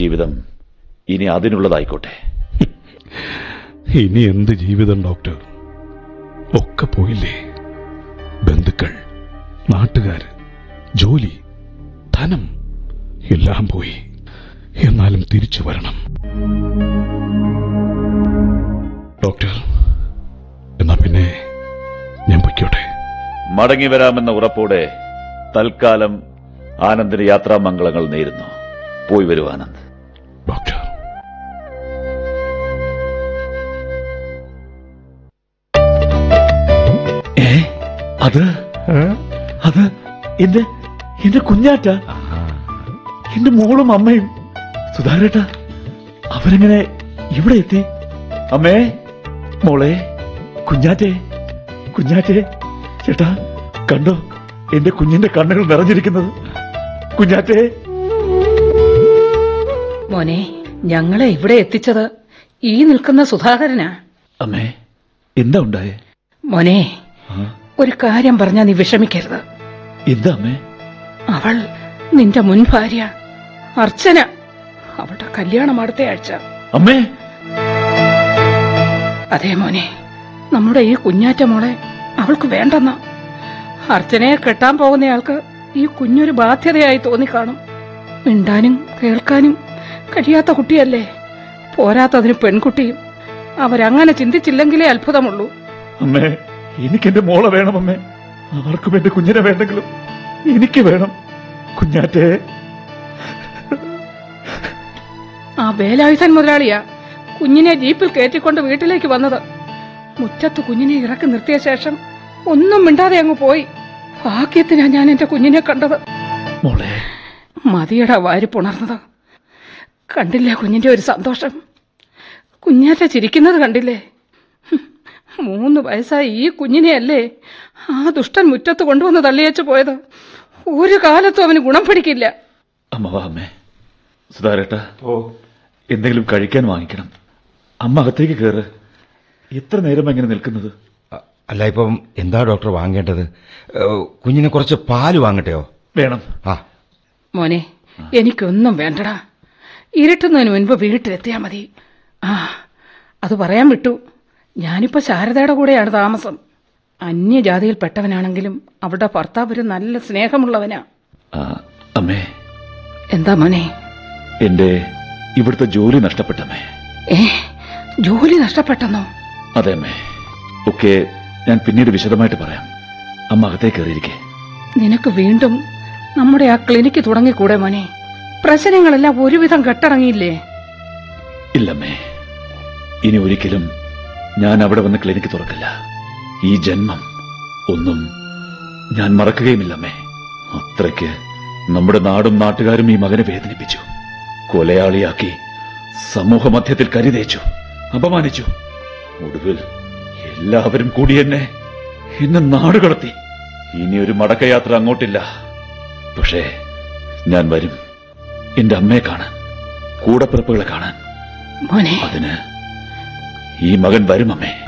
ജീവിതം ഇനി അതിനുള്ളതായിക്കോട്ടെ ഇനി എന്ത് ജീവിതം ഡോക്ടർ ഒക്കെ പോയില്ലേ ബന്ധുക്കൾ നാട്ടുകാര് ജോലി ധനം എല്ലാം പോയി എന്നാലും തിരിച്ചു വരണം ഡോക്ടർ എന്നാ പിന്നെ ഞാൻ പൊയ്ക്കോട്ടെ മടങ്ങി വരാമെന്ന ഉറപ്പോടെ തൽക്കാലം ആനന്ദിന് യാത്രാമംഗളങ്ങൾ നേരുന്നു പോയി വരൂ ആനന്ദ് ഡോക്ടർ ഏ അത് അത് എന്റെ എന്റെ കുഞ്ഞാറ്റ എന്റെ മോളും അമ്മയും സുധാരേട്ട അവരെങ്ങനെ ഇവിടെ എത്തി അമ്മേ മോളെ കുഞ്ഞാറ്റെ കുഞ്ഞാറ്റെ ചേട്ടാ കണ്ടോ എന്റെ കുഞ്ഞിന്റെ കണ്ണുകൾ നിറഞ്ഞിരിക്കുന്നത് കുഞ്ഞാറ്റെ മോനെ ഞങ്ങളെ ഇവിടെ എത്തിച്ചത് ഈ നിൽക്കുന്ന സുധാകരനാ അമ്മേ എന്താ ഉണ്ടായേ മോനെ ആ, ഒരു കാര്യം പറഞ്ഞാ നീ വിഷമിക്കരുത് എന്താ അമ്മേ അവൾ നിന്റെ മുൻ ഭാര്യ അർച്ചന അവളുടെ കല്യാണം അടുത്ത ആഴ്ച അമ്മേ അതേ മോനെ നമ്മുടെ ഈ കുഞ്ഞാറ്റ മോളെ അവൾക്ക് വേണ്ടെന്ന അർച്ചനയെ കെട്ടാൻ പോകുന്നയാൾക്ക് ഈ കുഞ്ഞൊരു ബാധ്യതയായി തോന്നിക്കാണും മിണ്ടാനും കേൾക്കാനും കഴിയാത്ത കുട്ടിയല്ലേ പോരാത്തതിന് പെൺകുട്ടിയും അവരങ്ങനെ ചിന്തിച്ചില്ലെങ്കിലേ അത്ഭുതമുള്ളൂ അമ്മേ എനിക്ക് എന്റെ മോളെ വേണം അമ്മേ ആർക്കും എന്റെ കുഞ്ഞിനെ വേണ്ടെങ്കിലും എനിക്ക് വേണം കുഞ്ഞാറ്റേ ആ വേലായുധൻ മുതലാളിയാ കുഞ്ഞിനെ ജീപ്പിൽ കയറ്റിക്കൊണ്ട് വീട്ടിലേക്ക് വന്നത് മുറ്റത്ത് കുഞ്ഞിനെ ഇറക്കി നിർത്തിയ ശേഷം ഒന്നും മിണ്ടാതെ അങ്ങ് പോയി ഭാഗ്യത്തിനാ ഞാൻ എന്റെ കുഞ്ഞിനെ കണ്ടത് മോളെ മതിയടാ വാരിപ്പുണർന്നത് കണ്ടില്ലേ കുഞ്ഞിന്റെ ഒരു സന്തോഷം കുഞ്ഞാറ്റ ചിരിക്കുന്നത് കണ്ടില്ലേ ഹും, മൂന്ന് വയസ്സായി ഈ കുഞ്ഞിനെയല്ലേ ആ ദുഷ്ടൻ മുറ്റത്ത് കൊണ്ടുവന്ന് തള്ളിയച്ചു പോയത് ഒരു കാലത്തും അവന് ഗുണം പിടിക്കില്ല അമ്മ വാ അമ്മേ സുധാരേട്ട എന്തെങ്കിലും കഴിക്കാൻ വാങ്ങിക്കണം അമ്മ അകത്തേക്ക് കയറ് എത്ര നേരം എങ്ങനെ നിൽക്കുന്നത് അ- അല്ല ഇപ്പം എന്താ ഡോക്ടർ വാങ്ങേണ്ടത് ഏഹ്, കുഞ്ഞിന് കുറച്ച് പാല് വാങ്ങട്ടെയോ വേണം ആ മോനെ എനിക്കൊന്നും വേണ്ടടാ ഇരുട്ടുന്നതിന് മുൻപ് വീട്ടിലെത്തിയാ മതി ആ അത് പറയാൻ വിട്ടു ഞാനിപ്പോ ശാരദയുടെ കൂടെയാണ് താമസം അന്യജാതിയിൽപ്പെട്ടവനാണെങ്കിലും അവളുടെ ഭർത്താവ് ഒരു നല്ല സ്നേഹമുള്ളവനാ ആ, അമ്മേ എന്താ മോനെ എന്റെ ഇവിടുത്തെ ജോലി നഷ്ടപ്പെട്ടമ്മേ ഏ ജോലി നഷ്ടപ്പെട്ടെന്നോ അതെ അമ്മേ ഒക്കെ ഞാൻ പിന്നീട് വിശദമായിട്ട് പറയാം അമ്മ അകത്തേക്ക് കയറിയിരിക്കെ നിനക്ക് വീണ്ടും നമ്മുടെ ആ ക്ലിനിക്ക് തുടങ്ങിക്കൂടെ മോനെ പ്രശ്നങ്ങളെല്ലാം ഒരുവിധം കെട്ടടങ്ങിയില്ലേ ഇല്ലമ്മേ ഇനി ഒരിക്കലും ഞാൻ അവിടെ വന്ന് ക്ലിനിക്ക് തുറക്കില്ല ഈ ജന്മം ഒന്നും ഞാൻ മറക്കുകയുമില്ലമ്മേ അത്രയ്ക്ക് നമ്മുടെ നാടും നാട്ടുകാരും ഈ മകനെ വേദനിപ്പിച്ചു കൊലയാളിയാക്കി സമൂഹ മധ്യത്തിൽ കരിതേച്ചു അപമാനിച്ചു ഒടുവിൽ എല്ലാവരും കൂടി എന്നെ എന്നെ നാടുകടത്തി ഇനി ഒരു മടക്കയാത്ര അങ്ങോട്ടില്ല പക്ഷേ ഞാൻ വരും എന്റെ അമ്മയെ കാണാൻ കൂടപ്പിറപ്പുകളെ കാണാൻ മോനെ അതിന് ഈ മകൻ വരും അമ്മേ